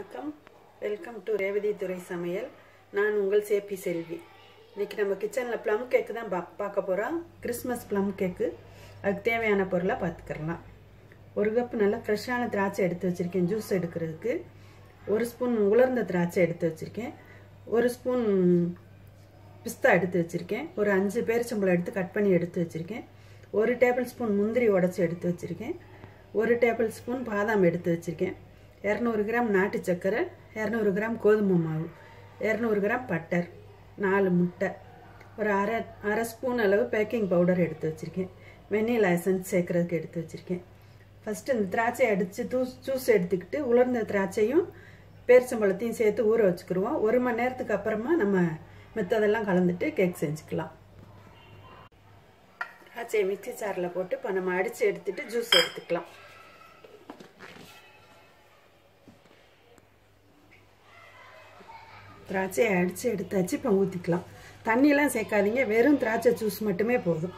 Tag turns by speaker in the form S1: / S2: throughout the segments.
S1: வணக்கம் welcome to Revathi துறை சமையல் நான் உங்கள் சேப்பி செல்வி இன்னைக்கு நம்ம கிச்சனில் ப்ளம் கேக்கு தான் பா பார்க்க போகிறோம் கிறிஸ்மஸ் ப்ளம் கேக்கு அதுக்கு தேவையான பொருளை பார்த்துக்கிறலாம் ஒரு கப் நல்லா ஃப்ரெஷ்ஷான திராட்சை எடுத்து வச்சுருக்கேன் ஜூஸ் எடுக்கிறதுக்கு ஒரு ஸ்பூன் உலர்ந்த திராட்சை எடுத்து வச்சுருக்கேன் ஒரு ஸ்பூன் பிஸ்தா எடுத்து வச்சுருக்கேன் ஒரு அஞ்சு பேரிச்சம்பழம் எடுத்து கட் பண்ணி எடுத்து வச்சுருக்கேன் ஒரு டேபிள் ஸ்பூன் முந்திரி உடச்சி எடுத்து வச்சுருக்கேன் ஒரு டேபிள் ஸ்பூன் பாதாம் எடுத்து வச்சுருக்கேன் இரநூறு கிராம் நாட்டு சர்க்கரை இரநூறு கிராம் கோதுமை மாவு இரநூறு கிராம் பட்டர் நாலு முட்டை ஒரு அரை அரை ஸ்பூன் அளவு பேக்கிங் பவுடர் எடுத்து வச்சுருக்கேன் வெண்ணிலா எசன்ஸ் சேர்க்குறதுக்கு எடுத்து வச்சுருக்கேன் ஃபஸ்ட்டு இந்த திராட்சையை அடித்து தூஸ் ஜூஸ் எடுத்துக்கிட்டு உலர்ந்த திராட்சையும் பேரிச்சம்பழத்தையும் சேர்த்து ஊற வச்சுக்கிடுவோம் ஒரு மணி நேரத்துக்கு அப்புறமா நம்ம மித்ததெல்லாம் கலந்துட்டு கேக் செஞ்சுக்கலாம் திராட்சையை மிக்சி சாரில் போட்டு இப்போ நம்ம அடித்து எடுத்துட்டு ஜூஸ் எடுத்துக்கலாம் திராட்சையை அடித்து எடுத்தாச்சு இப்போ ஊற்றிக்கலாம் தண்ணியெலாம் சேர்க்காதீங்க வெறும் திராட்சை ஜூஸ் மட்டுமே போதும்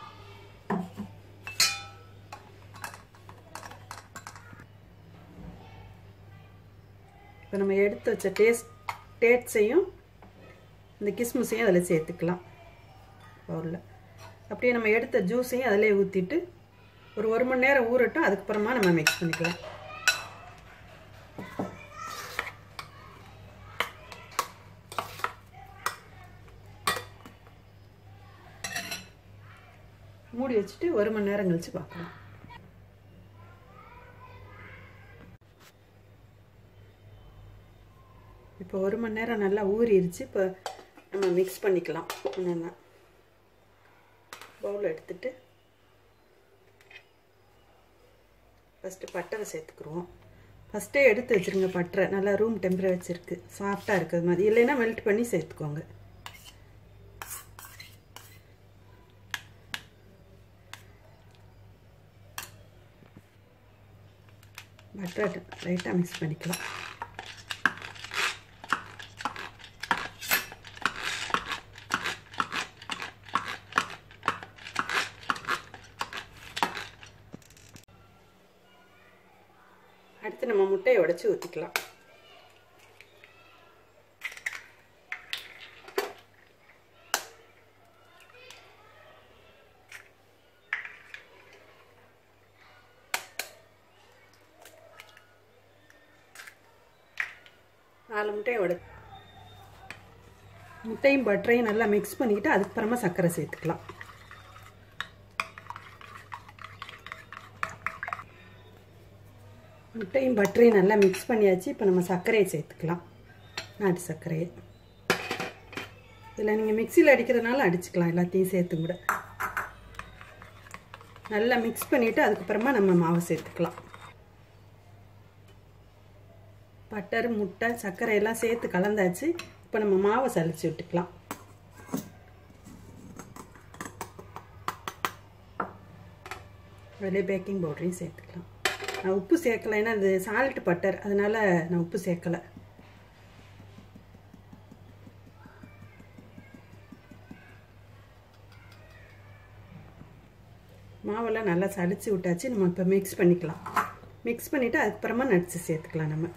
S1: இப்போ நம்ம எடுத்து வச்ச டேஸ்ட் டேட்ஸையும் இந்த கிஸ்மிஸையும் அதில் சேர்த்துக்கலாம் பவுலில் அப்படியே நம்ம எடுத்த ஜூஸையும் அதிலே ஊற்றிட்டு ஒரு ஒரு மணி நேரம் ஊறட்டும் அதுக்கப்புறமா நம்ம மிக்ஸ் பண்ணிக்கலாம் மூடி வச்சுட்டு ஒரு மணி நேரம் கழித்து பார்க்கலாம் இப்போ ஒரு மணி நேரம் நல்லா ஊறிடுச்சு இப்போ நம்ம மிக்ஸ் பண்ணிக்கலாம் என்னென்ன பவுல் எடுத்துட்டு ஃபஸ்ட்டு பட்டரை சேர்த்துக்குருவோம் ஃபஸ்ட்டே எடுத்து வச்சுருங்க பட்டரை நல்லா ரூம் டெம்பரேச்சர் இருக்குது சாஃப்டாக இருக்கிறது மாதிரி இல்லைன்னா மெல்ட் பண்ணி சேர்த்துக்கோங்க பட்டரை லைட்டாக மிக்ஸ் பண்ணிக்கலாம் அடுத்து நம்ம முட்டையை உடச்சி ஊற்றிக்கலாம் நாலு முட்டையை உட முட்டையும் பட்டரையும் நல்லா மிக்ஸ் பண்ணிக்கிட்டு அதுக்கப்புறமா சர்க்கரை சேர்த்துக்கலாம் முட்டையும் பட்டரையும் நல்லா மிக்ஸ் பண்ணியாச்சு இப்போ நம்ம சர்க்கரையை சேர்த்துக்கலாம் நாட்டு சர்க்கரையை இதில் நீங்கள் மிக்சியில் அடிக்கிறதுனால அடிச்சுக்கலாம் எல்லாத்தையும் சேர்த்து கூட நல்லா மிக்ஸ் பண்ணிவிட்டு அதுக்கப்புறமா நம்ம மாவை சேர்த்துக்கலாம் பட்டர் முட்டை சர்க்கரை எல்லாம் சேர்த்து கலந்தாச்சு இப்போ நம்ம மாவை சளிச்சு விட்டுக்கலாம் அதிலே பேக்கிங் பவுடரையும் சேர்த்துக்கலாம் நான் உப்பு சேர்க்கலை ஏன்னா அது சால்ட் பட்டர் அதனால் நான் உப்பு சேர்க்கலை மாவெல்லாம் நல்லா சளிச்சு விட்டாச்சு நம்ம இப்போ மிக்ஸ் பண்ணிக்கலாம் மிக்ஸ் பண்ணிவிட்டு அதுக்கப்புறமா நட்ஸு சேர்த்துக்கலாம் நம்ம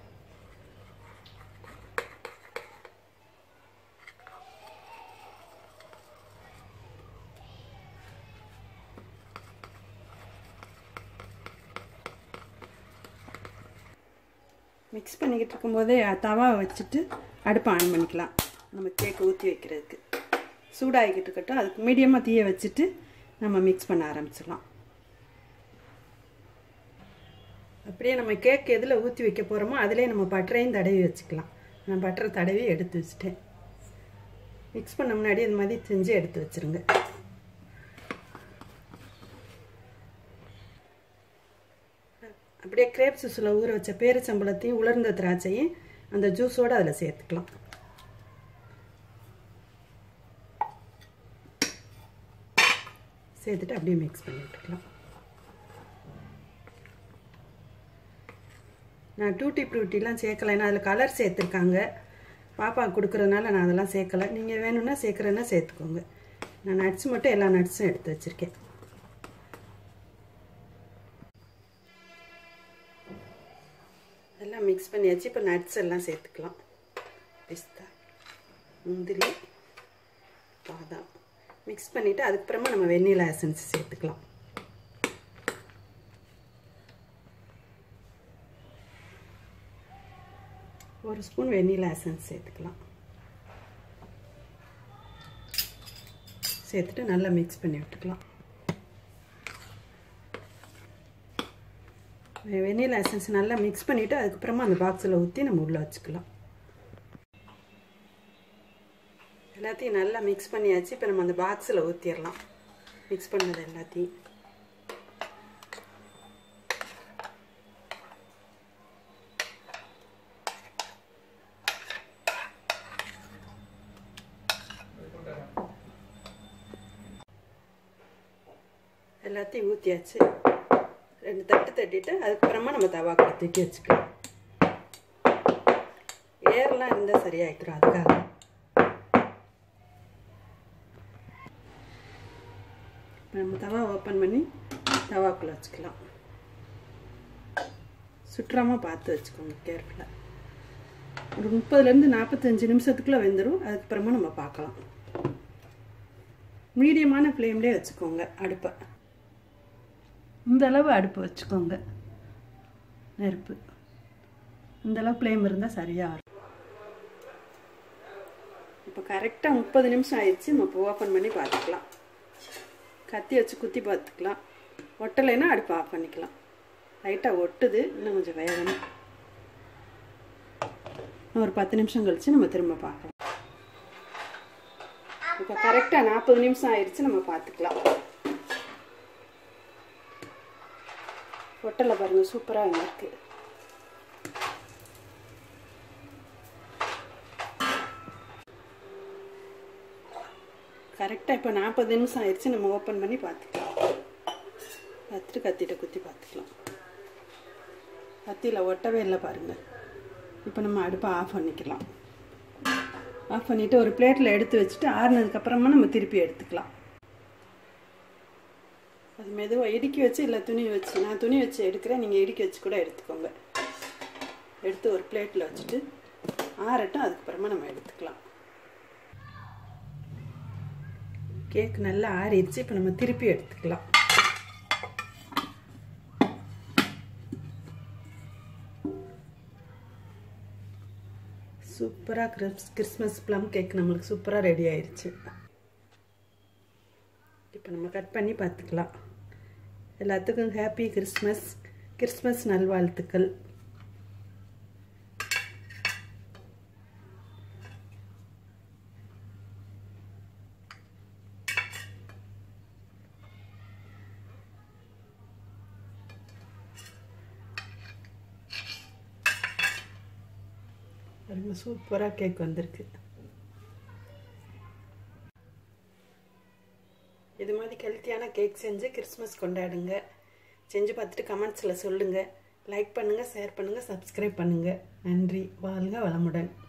S1: மிக்ஸ் பண்ணிக்கிட்டு இருக்கும்போதே தவா வச்சுட்டு அடுப்பை ஆன் பண்ணிக்கலாம் நம்ம கேக்கு ஊற்றி வைக்கிறதுக்கு சூடாகிக்கிட்டு இருக்கட்டும் அதுக்கு மீடியமாக தீயை வச்சுட்டு நம்ம மிக்ஸ் பண்ண ஆரம்பிச்சிடலாம் அப்படியே நம்ம கேக் எதில் ஊற்றி வைக்க போகிறோமோ அதிலே நம்ம பட்டரையும் தடவி வச்சுக்கலாம் நான் பட்டரை தடவி எடுத்து வச்சுட்டேன் மிக்ஸ் பண்ண முன்னாடி இது மாதிரி செஞ்சு எடுத்து வச்சுருங்க அப்படியே கிரேப் ஜூஸில் ஊற வச்ச பேரிச்சம்பழத்தையும் உலர்ந்த திராட்சையும் அந்த ஜூஸோடு அதில் சேர்த்துக்கலாம் சேர்த்துட்டு அப்படியே மிக்ஸ் பண்ணி விட்டுக்கலாம் நான் டூட்டி ஃப்ரூட்டிலாம் சேர்க்கலை ஏன்னா அதில் கலர் சேர்த்துருக்காங்க பாப்பா கொடுக்குறதுனால நான் அதெல்லாம் சேர்க்கலை நீங்கள் வேணும்னா சேர்க்குறேன்னா சேர்த்துக்கோங்க நான் நட்ஸ் மட்டும் எல்லா நட்ஸும் எடுத்து வச்சுருக்கேன் எல்லாம் மிக்ஸ் மிக்ஸ் பண்ணியாச்சு இப்போ நட்ஸ் எல்லாம் சேர்த்துக்கலாம் பிஸ்தா முந்திரி பாதாம் மிக்ஸ் பண்ணிவிட்டு அதுக்கப்புறமா நம்ம வெண்ணிலா எசன்ஸ் சேர்த்துக்கலாம் ஒரு ஸ்பூன் வெண்ணிலா எசன்ஸ் சேர்த்துக்கலாம் சேர்த்துட்டு நல்லா மிக்ஸ் பண்ணி விட்டுக்கலாம் வெண்ணிலா எசன்ஸ் நல்லா மிக்ஸ் பண்ணிவிட்டு அதுக்கப்புறமா அந்த பாக்ஸில் ஊற்றி நம்ம உள்ளே வச்சுக்கலாம் எல்லாத்தையும் நல்லா மிக்ஸ் பண்ணியாச்சு இப்போ நம்ம அந்த பாக்ஸில் ஊற்றிடலாம் மிக்ஸ் பண்ணது எல்லாத்தையும் எல்லாத்தையும் ஊற்றியாச்சு ரெண்டு தட்டு தட்டிட்டு அதுக்கப்புறமா நம்ம தவாக்கில் தூக்கி வச்சுக்கலாம் ஏர்லாம் இருந்தால் சரியாயிக்கிறோம் அதுக்காக நம்ம தவா ஓப்பன் பண்ணி தவாக்குள்ளே வச்சுக்கலாம் சுற்றாமல் பார்த்து வச்சுக்கோங்க கேர்ஃபுல்லாக ஒரு முப்பதுலேருந்து நாற்பத்தஞ்சு நிமிஷத்துக்குள்ளே வெந்துடும் அதுக்கப்புறமா நம்ம பார்க்கலாம் மீடியமான ஃப்ளேம்லேயே வச்சுக்கோங்க அடுப்பை இந்த அளவு அடுப்பு வச்சுக்கோங்க நெருப்பு இந்த அளவு ஃப்ளேம் இருந்தால் சரியாக வரும் இப்போ கரெக்டாக முப்பது நிமிஷம் ஆயிடுச்சு நம்ம இப்போ ஓப்பன் பண்ணி பார்த்துக்கலாம் கத்தி வச்சு குத்தி பார்த்துக்கலாம் ஒட்டலைன்னா அடுப்பு ஆஃப் பண்ணிக்கலாம் லைட்டாக ஒட்டுது இன்னும் கொஞ்சம் வேகணும் ஒரு பத்து நிமிஷம் கழித்து நம்ம திரும்ப பார்க்கலாம் இப்போ கரெக்டாக நாற்பது நிமிஷம் ஆயிடுச்சு நம்ம பார்த்துக்கலாம் ஒட்டலை பாருங்கள் சூப்பராக இருக்குது கரெக்டாக இப்போ நாற்பது நிமிஷம் ஆயிடுச்சு நம்ம ஓப்பன் பண்ணி பார்த்துக்கலாம் கத்திட்டு கத்திட்ட குத்தி பார்த்துக்கலாம் கத்தியில் ஒட்டவே இல்லை பாருங்கள் இப்போ நம்ம அடுப்பை ஆஃப் பண்ணிக்கலாம் ஆஃப் பண்ணிவிட்டு ஒரு பிளேட்டில் எடுத்து வச்சுட்டு ஆறுனதுக்கப்புறமா நம்ம திருப்பி எடுத்துக்கலாம் அது மெதுவாக இடுக்கி வச்சு இல்லை துணி வச்சு நான் துணி வச்சு எடுக்கிறேன் நீங்கள் இடுக்கி வச்சு கூட எடுத்துக்கோங்க எடுத்து ஒரு பிளேட்டில் வச்சுட்டு ஆறட்டும் அதுக்கப்புறமா நம்ம எடுத்துக்கலாம் கேக் நல்லா ஆறிடுச்சு இப்போ நம்ம திருப்பி எடுத்துக்கலாம் சூப்பராக கிறிஸ் கிறிஸ்மஸ் ப்ளம் கேக் நம்மளுக்கு சூப்பராக ரெடி ஆயிடுச்சு இப்போ நம்ம கட் பண்ணி பார்த்துக்கலாம் எல்லாத்துக்கும் ஹாப்பி கிறிஸ்மஸ் கிறிஸ்மஸ் நல்வாழ்த்துக்கள் பாருங்க சூப்பராக கேக் வந்திருக்கு இது மாதிரி ஹெல்த்தியான கேக் செஞ்சு கிறிஸ்மஸ் கொண்டாடுங்க செஞ்சு பார்த்துட்டு கமெண்ட்ஸில் சொல்லுங்கள் லைக் பண்ணுங்கள் ஷேர் பண்ணுங்கள் சப்ஸ்கிரைப் பண்ணுங்கள் நன்றி வாழ்க வளமுடன்